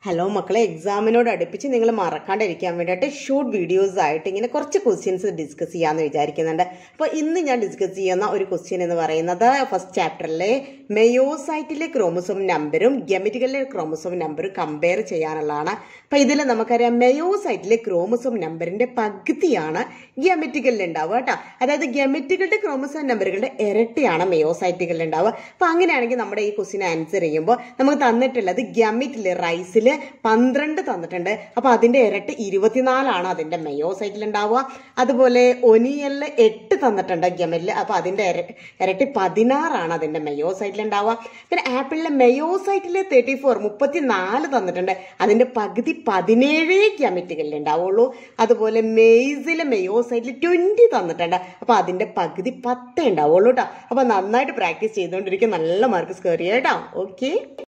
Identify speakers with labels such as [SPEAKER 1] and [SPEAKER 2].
[SPEAKER 1] hello മക്കളെ എക്സാമിനോട് അടുപ്പിച്ച് നിങ്ങൾ മറക്കാണ്ടിരിക്കാൻ വേണ്ടിയിട്ട് ഷോർട്ട് വീഡിയോസ് ആയിട്ട് ഇങ്ങനെ കുറച്ച് ക്വസ്റ്റ്യൻസ് ഡിസ്കസ് ചെയ്യാമെന്ന് വിചാരിക്കുന്നുണ്ട് അപ്പോൾ ഇന്ന് ഞാൻ ഡിസ്കസ് ചെയ്യുന്ന ഒരു ക്വസ്റ്റ്യൻ എന്ന് പറയുന്നത് ഫസ്റ്റ് ചാപ്റ്ററിലെ മെയോസൈറ്റിലെ ക്രോമസോം നമ്പറും ഗെമറ്റിക്കലിലെ ക്രോമസോം നമ്പറും കമ്പയർ ചെയ്യാനുള്ളതാണ് അപ്പോൾ ഇതിൽ നമുക്കറിയാം മെയോസൈറ്റിലെ ക്രോമസോം നമ്പറിന്റെ പകുതിയാണ് ഗെമറ്റിക്കലിൽ ഉണ്ടാവുക കേട്ടോ അതായത് ഗെമറ്റിക്കലുടെ ക്രോമസോം നമ്പറുകളുടെ ഇരട്ടിയാണ് മെയോസൈറ്റുകളിൽ ഉണ്ടാവുക അപ്പോൾ അങ്ങനെയാണെങ്കിൽ നമ്മുടെ ഈ ക്വസ്റ്റ്യൻ ആൻസർ ചെയ്യുമ്പോൾ നമുക്ക് തന്നിട്ടുള്ളത് ഗമിറ്റിൽ റൈസിൽ പന്ത്രണ്ട് തന്നിട്ടുണ്ട് അപ്പോൾ അതിന്റെ ഇരട്ടി ഇരുപത്തിനാലാണ് അതിന്റെ മെയോസൈറ്റിൽ ഉണ്ടാവുക അതുപോലെ ഒനിയലിൽ എട്ട് തന്നിട്ടുണ്ട് ഗമിറ്റിൽ അപ്പോൾ അതിന്റെ ഇര- ഇരട്ടി പതിനാറാണ് അതിന്റെ മെയോസൈറ്റിൽ ഉണ്ടാവുക പിന്നെ ആപ്പിളിലെ മെയോസൈറ്റിൽ തേർട്ടി ഫോർ മുപ്പത്തിനാല് തന്നിട്ടുണ്ട് അതിന്റെ പകുതി പതിനേഴ് ഗമിറ്റുകളിൽ ഉണ്ടാവുള്ളൂ അതുപോലെ മെയ്സിലെ മെയോസൈറ്റിൽ ട്വന്റി തന്നിട്ടുണ്ട് അപ്പോൾ അതിന്റെ പകുതി പത്തേ ഉണ്ടാവുള്ളൂ കേട്ടോ അപ്പോൾ നന്നായിട്ട് പ്രാക്ടീസ് ചെയ്തുകൊണ്ടിരിക്കും നല്ല മാർക്ക് സ്കോർ ചെയ്യാം കേട്ടോ ഓക്കെ